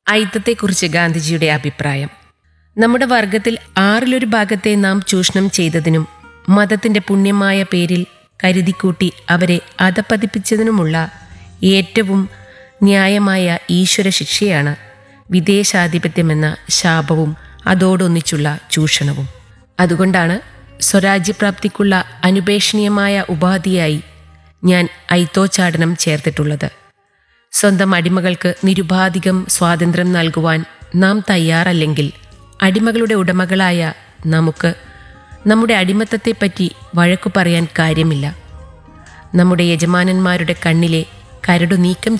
അയിത്തത്തെക്കുറിച്ച് ഗാന്ധിജിയുടെ അഭിപ്രായം നമ്മുടെ വർഗത്തിൽ ആറിലൊരു ഭാഗത്തെ നാം ചൂഷണം ചെയ്തതിനും മതത്തിന്റെ പുണ്യമായ പേരിൽ കരുതിക്കൂട്ടി അവരെ അധപ്പതിപ്പിച്ചതിനുമുള്ള ഏറ്റവും ന്യായമായ ഈശ്വര ശിക്ഷയാണ് വിദേശാധിപത്യമെന്ന ശാപവും അതോടൊന്നിച്ചുള്ള ചൂഷണവും അതുകൊണ്ടാണ് സ്വരാജ്യപ്രാപ്തിക്കുള്ള അനുപേക്ഷണീയമായ ഉപാധിയായി ഞാൻ ഐത്തോച്ചാടനം ചേർത്തിട്ടുള്ളത് സ്വന്തം അടിമകൾക്ക് നിരുപാധികം സ്വാതന്ത്ര്യം നൽകുവാൻ നാം തയ്യാറല്ലെങ്കിൽ അടിമകളുടെ ഉടമകളായ നമുക്ക് നമ്മുടെ അടിമത്തത്തെപ്പറ്റി വഴക്കു പറയാൻ കാര്യമില്ല നമ്മുടെ യജമാനന്മാരുടെ കണ്ണിലെ കരടു നീക്കം